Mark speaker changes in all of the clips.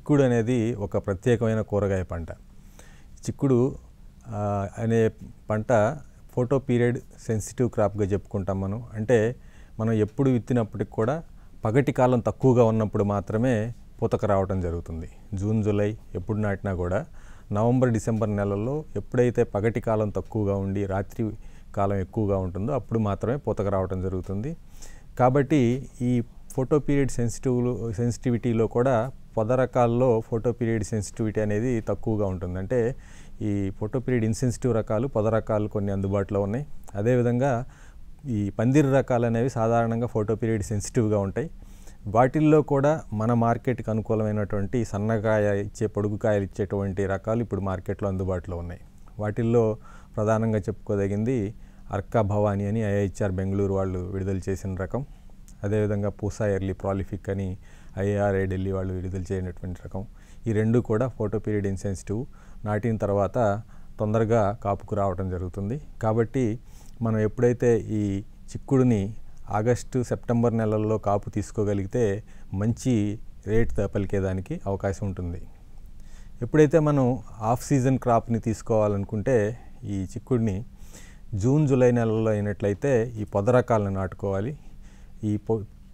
Speaker 1: చిక్కుడు అనేది ఒక ప్రత్యేకమైన కూరగాయ పంట చిక్కుడు ఆ, అనే పంట ఫోటో పీరియడ్ సెన్సిటివ్ క్రాప్గా చెప్పుకుంటాం మనం అంటే మనం ఎప్పుడు విత్తినప్పటికి కూడా పగటి కాలం తక్కువగా ఉన్నప్పుడు మాత్రమే పూతక రావడం జరుగుతుంది జూన్ జూలై ఎప్పుడు నాటినా కూడా నవంబర్ డిసెంబర్ నెలల్లో ఎప్పుడైతే పగటి కాలం తక్కువగా ఉండి రాత్రి కాలం ఎక్కువగా ఉంటుందో అప్పుడు మాత్రమే పూతక రావడం జరుగుతుంది కాబట్టి ఈ ఫోటో పీరియడ్ సెన్సిటివ్ సెన్సిటివిటీలో కూడా పొద రకాల్లో ఫోటో పీరియడ్ సెన్సిటివిటీ అనేది తక్కువగా ఉంటుంది అంటే ఈ ఫోటో పీరియడ్ ఇన్సెన్సిటివ్ రకాలు పొద రకాలు కొన్ని అందుబాటులో ఉన్నాయి అదేవిధంగా ఈ పందిరి రకాలు అనేవి సాధారణంగా ఫోటో పీరియడ్ సెన్సిటివ్గా ఉంటాయి వాటిల్లో కూడా మన మార్కెట్కి అనుకూలమైనటువంటి సన్నకాయ ఇచ్చే పొడుగు కాయలు ఇచ్చేటువంటి రకాలు ఇప్పుడు మార్కెట్లో అందుబాటులో ఉన్నాయి వాటిల్లో ప్రధానంగా చెప్పుకోదగింది అర్కా భవానీ అని ఐఐహెచ్ఆర్ బెంగళూరు వాళ్ళు విడుదల చేసిన రకం అదేవిధంగా పూసా ఎర్లీ ప్రాలిఫిక్ అని ఐఆర్ఐ ఢిల్లీ వాళ్ళు విడుదల చేయనటువంటి రకం ఈ రెండు కూడా ఫోటో పీరియడ్ ఇన్సెన్సిటివ్ నాటిన తర్వాత తొందరగా కాపుకు రావడం జరుగుతుంది కాబట్టి మనం ఎప్పుడైతే ఈ చిక్కుడుని ఆగస్టు సెప్టెంబర్ నెలల్లో కాపు తీసుకోగలిగితే మంచి రేట్ పలికేదానికి అవకాశం ఉంటుంది ఎప్పుడైతే మనం ఆఫ్ సీజన్ క్రాప్ని తీసుకోవాలనుకుంటే ఈ చిక్కుడిని జూన్ జూలై నెలల్లో అయినట్లయితే ఈ పొద రకాలను నాటుకోవాలి ఈ పొ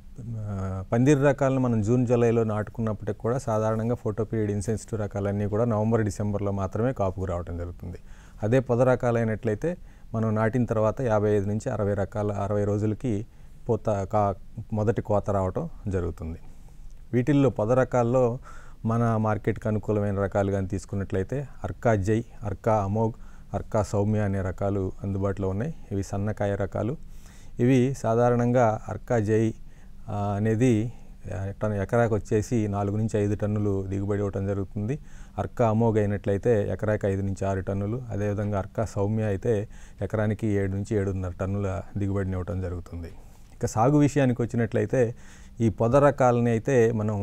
Speaker 1: ఆ, పందిరి రకాలను మనం జూన్ జూలైలో నాటుకున్నప్పటికి కూడా సాధారణంగా ఫోటో పీరియడ్ ఇన్సెన్సిటివ్ రకాలన్నీ కూడా నవంబర్ డిసెంబర్లో మాత్రమే కాపుకు రావడం జరుగుతుంది అదే పొద రకాలైనట్లయితే మనం నాటిన తర్వాత యాభై ఐదు నుంచి అరవై రకాల అరవై రోజులకి పూత కా మొదటి కోత రావటం జరుగుతుంది వీటిల్లో పొద రకాల్లో మన మార్కెట్కి అనుకూలమైన రకాలు కానీ తీసుకున్నట్లయితే అర్కా జై అర్కా అమోగ్ అర్కా సౌమ్య అనే రకాలు అందుబాటులో ఉన్నాయి ఇవి సన్నకాయ రకాలు ఇవి సాధారణంగా అర్కా జై ఆ, అనేది ఆ, టన్ ఎకరాకు వచ్చేసి నాలుగు నుంచి ఐదు టన్నులు దిగుబడి ఇవ్వటం జరుగుతుంది అర్కా అమోగ్ అయినట్లయితే ఎకరాకి ఐదు నుంచి ఆరు టన్నులు అదేవిధంగా అర్కా సౌమ్య అయితే ఎకరానికి ఏడు నుంచి ఏడున్నర టన్నుల దిగుబడిని ఇవ్వటం జరుగుతుంది ఇక సాగు విషయానికి వచ్చినట్లయితే ఈ పొద రకాలని అయితే మనం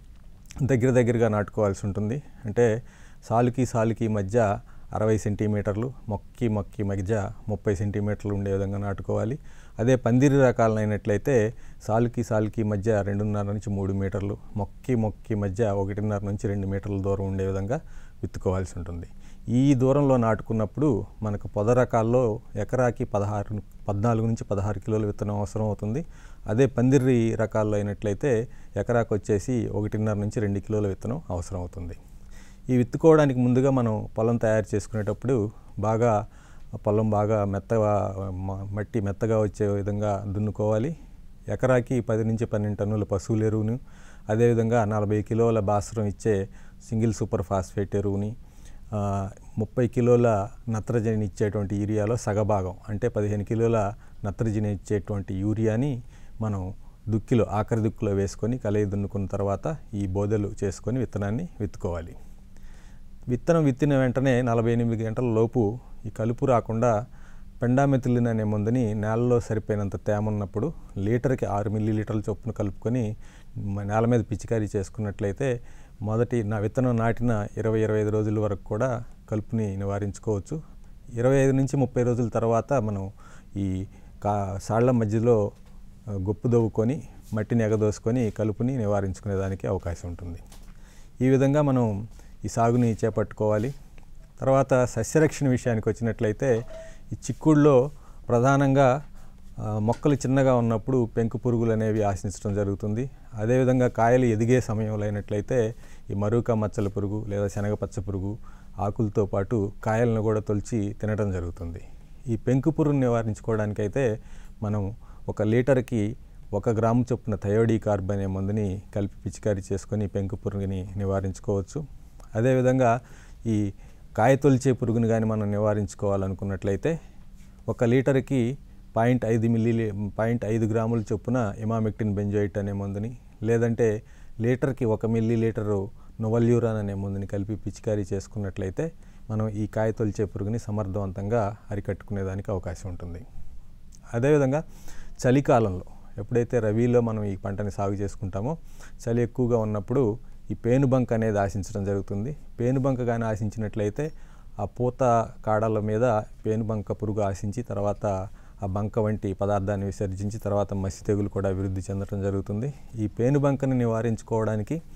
Speaker 1: దగ్గర దగ్గరగా నాటుకోవాల్సి ఉంటుంది అంటే సాలుకి సాలుకి మధ్య అరవై సెంటీమీటర్లు మొక్కి మొక్కి మధ్య ముప్పై సెంటీమీటర్లు ఉండే విధంగా నాటుకోవాలి అదే పందిరి రకాలను అయినట్లయితే సాలుకి సాలుకి మధ్య రెండున్నర నుంచి మూడు మీటర్లు మొక్కి మొక్కి మధ్య ఒకటిన్నర నుంచి రెండు మీటర్ల దూరం ఉండే విధంగా విత్తుకోవాల్సి ఉంటుంది ఈ దూరంలో నాటుకున్నప్పుడు మనకు పొద రకాల్లో ఎకరాకి పదహారు పద్నాలుగు నుంచి పదహారు కిలోల విత్తనం అవసరం అవుతుంది అదే పందిరి రకాల్లో అయినట్లయితే ఎకరాకు వచ్చేసి ఒకటిన్నర నుంచి రెండు కిలోల విత్తనం అవసరం అవుతుంది ఈ విత్తుకోవడానికి ముందుగా మనం పొలం తయారు చేసుకునేటప్పుడు బాగా పొలం బాగా మెత్తగా మ- మట్టి మెత్తగా వచ్చే విధంగా దున్నుకోవాలి ఎకరాకి పది నుంచి పన్నెండు టన్నుల పశువుల ఎరువును అదేవిధంగా నలభై కిలోల బాస్రం ఇచ్చే సింగిల్ సూపర్ ఫాస్ఫేట్ ఎరువుని ఆ, ముప్పై కిలోల నత్రజని ఇచ్చేటువంటి యూరియాలో సగభాగం అంటే పదిహేను కిలోల నత్రజని ఇచ్చేటువంటి యూరియాని మనం దుక్కిలో ఆఖరి దుక్కిలో వేసుకొని కలయి దున్నుకున్న తర్వాత ఈ బోదెలు చేసుకొని విత్తనాన్ని విత్తుకోవాలి విత్తనం విత్తిన వెంటనే నలభై ఎనిమిది గంటల లోపు ఈ కలుపు రాకుండా పెండామెథిలిన్ అనే మందుని నేలలో సరిపోయినంత తేమ ఉన్నప్పుడు లీటర్కి ఆరు మిల్లీ లీటర్ల చొప్పున కలుపుకొని మ- నేల మీద పిచికారీ చేసుకున్నట్లయితే మొదటి నా విత్తనం నాటిన ఇరవై ఇరవై ఐదు రోజుల వరకు కూడా కలుపుని నివారించుకోవచ్చు ఇరవై ఐదు నుంచి ముప్పై రోజుల తర్వాత మనం ఈ కా సాళ్ల మధ్యలో ఆ, గొప్పు దవ్వుకొని మట్టిని ఎగదోసుకొని కలుపుని నివారించుకునేదానికి అవకాశం ఉంటుంది ఈ విధంగా మనం ఈ సాగుని చేపట్టుకోవాలి తర్వాత సస్యరక్షణ విషయానికి వచ్చినట్లయితే ఈ చిక్కుడులో ప్రధానంగా ఆ, మొక్కలు చిన్నగా ఉన్నప్పుడు పెంకు పురుగులు అనేవి ఆశించడం జరుగుతుంది అదేవిధంగా కాయలు ఎదిగే సమయంలో అయినట్లయితే ఈ మరుక మచ్చల పురుగు లేదా శనగపచ్చ పురుగు ఆకులతో పాటు కాయలను కూడా తొలిచి తినడం జరుగుతుంది ఈ పెంకు పురుగును నివారించుకోవడానికైతే మనం ఒక లీటర్కి ఒక గ్రాము చొప్పున థయోడీ కార్బ్ అనే మందుని కలిపి పిచికారీ చేసుకొని పెంకు పురుగుని నివారించుకోవచ్చు అదేవిధంగా ఈ కాయ తొలిచే పురుగుని కానీ మనం నివారించుకోవాలనుకున్నట్లయితే ఒక లీటర్కి పాయింట్ ఐదు మిల్లీ పాయింట్ ఐదు గ్రాముల చొప్పున ఇమామెక్టిన్ బెంజోయిట్ అనే మందుని లేదంటే లీటర్కి ఒక మిల్లీ లీటరు నొవల్యూరాన్ అనే మందుని కలిపి పిచికారీ చేసుకున్నట్లయితే మనం ఈ కాయ తొలిచే పురుగుని సమర్థవంతంగా అరికట్టుకునేదానికి అవకాశం ఉంటుంది అదేవిధంగా చలికాలంలో ఎప్పుడైతే రబీలో మనం ఈ పంటని సాగు చేసుకుంటామో చలి ఎక్కువగా ఉన్నప్పుడు ఈ పేనుబంక అనేది ఆశించడం జరుగుతుంది పేనుబంక కానీ ఆశించినట్లయితే ఆ పూత కాడల మీద పేనుబంక పురుగు ఆశించి తర్వాత ఆ బంక వంటి పదార్థాన్ని విసర్జించి తర్వాత మసి తెగులు కూడా అభివృద్ధి చెందడం జరుగుతుంది ఈ పేనుబంకని నివారించుకోవడానికి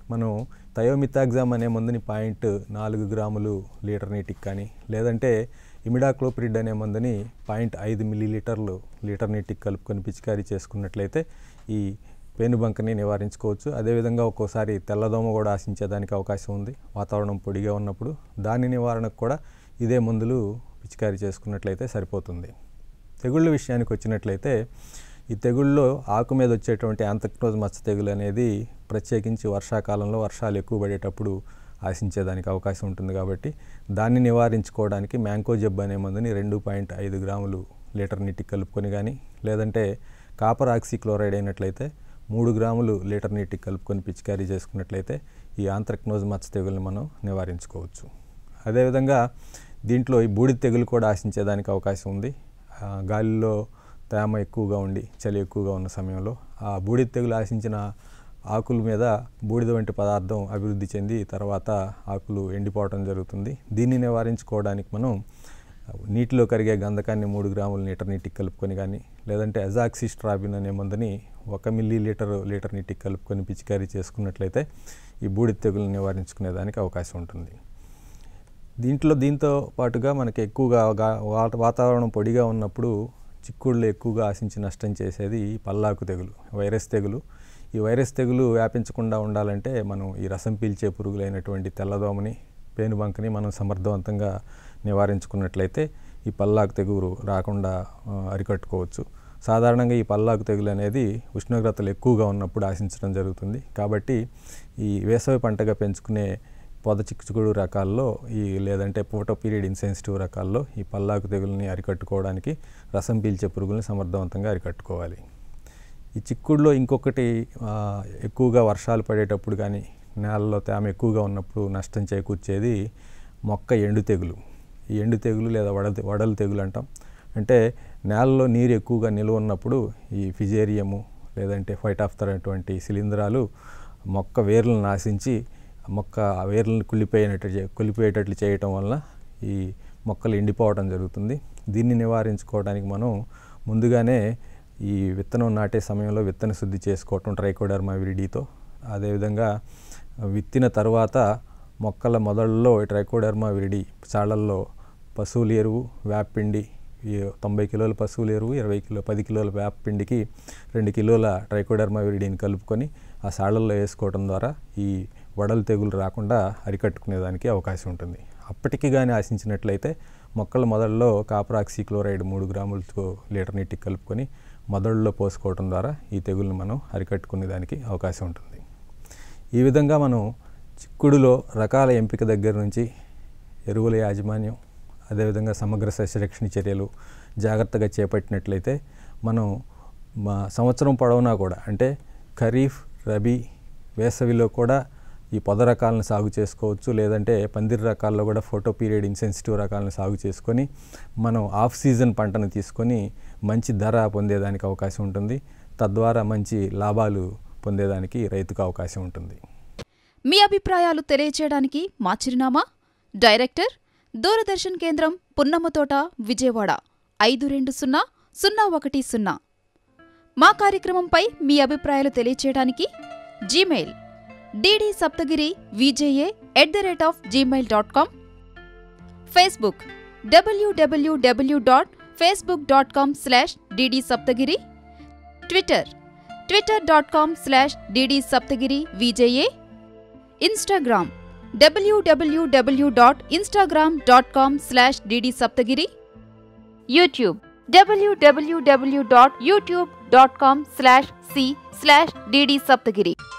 Speaker 1: మనం థయోమితాగ్జామ్ అనే మందుని పాయింట్ నాలుగు గ్రాములు లీటర్ నీటికి కానీ లేదంటే ఇమిడాక్లోప్రిడ్ అనే మందుని పాయింట్ ఐదు మిల్లీలీటర్లు లీటర్ నీటికి కలుపుకొని పిచికారీ చేసుకున్నట్లయితే ఈ పేనుబంకని నివారించుకోవచ్చు అదేవిధంగా ఒక్కోసారి తెల్లదోమ కూడా ఆశించేదానికి అవకాశం ఉంది వాతావరణం పొడిగా ఉన్నప్పుడు దాని నివారణకు కూడా ఇదే మందులు పిచికారీ చేసుకున్నట్లయితే సరిపోతుంది తెగుళ్ళ విషయానికి వచ్చినట్లయితే ఈ తెగుళ్ళలో ఆకు మీద వచ్చేటువంటి యాంతక్నోజ్ మచ్చ తెగులు అనేది ప్రత్యేకించి వర్షాకాలంలో వర్షాలు ఎక్కువ పడేటప్పుడు ఆశించేదానికి అవకాశం ఉంటుంది కాబట్టి దాన్ని నివారించుకోవడానికి మ్యాంకో జబ్ అనే మందుని రెండు పాయింట్ ఐదు గ్రాములు లీటర్ నీటికి కలుపుకొని కానీ లేదంటే కాపర్ ఆక్సిక్లోరైడ్ అయినట్లయితే మూడు గ్రాములు లీటర్ నీటికి కలుపుకొని పిచికారీ చేసుకున్నట్లయితే ఈ ఆంత్రక్నోజ్ మచ్చ తెగుల్ని మనం నివారించుకోవచ్చు అదేవిధంగా దీంట్లో ఈ బూడిద తెగులు కూడా ఆశించేదానికి అవకాశం ఉంది ఆ, గాలిలో తేమ ఎక్కువగా ఉండి చలి ఎక్కువగా ఉన్న సమయంలో ఆ బూడిద తెగులు ఆశించిన ఆకుల మీద బూడిద వంటి పదార్థం అభివృద్ధి చెంది తర్వాత ఆకులు ఎండిపోవడం జరుగుతుంది దీన్ని నివారించుకోవడానికి మనం నీటిలో కరిగే గంధకాన్ని మూడు గ్రాముల లీటర్ నీటికి కలుపుకొని కానీ లేదంటే అజాక్సిస్ట్రాబిన్ అనే మందుని ఒక మిల్లీ లీటర్ లీటర్ నీటికి కలుపుకొని పిచికారీ చేసుకున్నట్లయితే ఈ బూడిద తెగులను నివారించుకునేదానికి అవకాశం ఉంటుంది దీంట్లో దీంతో పాటుగా మనకి ఎక్కువగా గా- వాత- వాతావరణం పొడిగా ఉన్నప్పుడు చిక్కుళ్ళు ఎక్కువగా ఆశించి నష్టం చేసేది ఈ పల్లాకు తెగులు వైరస్ తెగులు ఈ వైరస్ తెగులు వ్యాపించకుండా ఉండాలంటే మనం ఈ రసం పీల్చే పురుగులైనటువంటి తెల్లదోమని పేనుబంకని మనం సమర్థవంతంగా నివారించుకున్నట్లయితే ఈ పల్లాకు తెగులు రాకుండా ఆ, అరికట్టుకోవచ్చు సాధారణంగా ఈ పల్లాకు తెగులు అనేది ఉష్ణోగ్రతలు ఎక్కువగా ఉన్నప్పుడు ఆశించడం జరుగుతుంది కాబట్టి ఈ వేసవి పంటగా పెంచుకునే పొద చిక్కుచుకుడు రకాల్లో ఈ లేదంటే ఫోటో పీరియడ్ ఇన్సెన్సిటివ్ రకాల్లో ఈ పల్లాకు తెగుల్ని అరికట్టుకోవడానికి రసం పీల్చే పురుగుల్ని సమర్థవంతంగా అరికట్టుకోవాలి ఈ చిక్కుడులో ఇంకొకటి ఆ, ఎక్కువగా వర్షాలు పడేటప్పుడు కానీ నేలలో తేమ ఎక్కువగా ఉన్నప్పుడు నష్టం చేకూర్చేది మొక్క ఎండు తెగులు ఈ ఎండు తెగులు లేదా వడ వడలు తెగులు అంటాం అంటే నేలలో నీరు ఎక్కువగా నిల్వ ఉన్నప్పుడు ఈ ఫిజేరియము లేదంటే ఫైట్ ఆఫ్ అటువంటి శిలీంధ్రాలు మొక్క వేర్లను నాశించి మొక్క ఆ వేర్లను కుళ్ళిపోయినట్టు చే- కుళ్ళిపోయేటట్లు చేయటం వల్ల ఈ మొక్కలు ఎండిపోవడం జరుగుతుంది దీన్ని నివారించుకోవడానికి మనం ముందుగానే ఈ విత్తనం నాటే సమయంలో విత్తన శుద్ధి చేసుకోవటం ట్రైకోడర్మా విరిడితో అదేవిధంగా విత్తిన తర్వాత మొక్కల మొదళ్ళలో ట్రైకోడర్మా విరిడి చాళ్ళల్లో పశువుల ఎరువు వేపపిండి ఈ తొంభై కిలోల పశువుల ఎరువు ఇరవై కిలో పది కిలోల వేపపిండికి రెండు కిలోల ట్రైకోడర్మా విరిడిని కలుపుకొని ఆ సాళ్ళల్లో వేసుకోవడం ద్వారా ఈ వడలు తెగులు రాకుండా అరికట్టుకునేదానికి అవకాశం ఉంటుంది అప్పటికి కానీ ఆశించినట్లయితే మొక్కల మొదల్లో కాపరాక్సీ క్లోరైడ్ మూడు గ్రాములతో లీటర్ నీటికి కలుపుకొని మొదళ్ళలో పోసుకోవడం ద్వారా ఈ తెగుల్ని మనం అరికట్టుకునేదానికి అవకాశం ఉంటుంది ఈ విధంగా మనం చిక్కుడులో రకాల ఎంపిక దగ్గర నుంచి ఎరువుల యాజమాన్యం అదేవిధంగా సమగ్ర సస్యరక్షణ చర్యలు జాగ్రత్తగా చేపట్టినట్లయితే మనం మా సంవత్సరం పొడవునా కూడా అంటే ఖరీఫ్ రబీ వేసవిలో కూడా ఈ పొద రకాలను సాగు చేసుకోవచ్చు లేదంటే పందిరి రకాల్లో కూడా ఫోటో పీరియడ్ ఇన్సెన్సిటివ్ రకాలను సాగు చేసుకొని మనం ఆఫ్ సీజన్ పంటను తీసుకొని మంచి ధర పొందేదానికి అవకాశం ఉంటుంది తద్వారా మంచి లాభాలు పొందేదానికి రైతుకు అవకాశం ఉంటుంది
Speaker 2: మీ అభిప్రాయాలు తెలియచేయడానికి మా చిరునామా డైరెక్టర్ దూరదర్శన్ కేంద్రం పున్నమ్మతోట విజయవాడ ఐదు రెండు సున్నా సున్నా ఒకటి సున్నా మా కార్యక్రమంపై మీ అభిప్రాయాలు తెలియచేయడానికి Gmail DD Saptagiri V J A at the rate of Gmail dot com Facebook W W W dot Facebook dot com slash DD Saptagiri Twitter Twitter dot com slash DD Saptagiri V J A Instagram W W W dot Instagram dot com slash DD Saptagiri YouTube W W W dot YouTube dot com slash C slash DD Saptagiri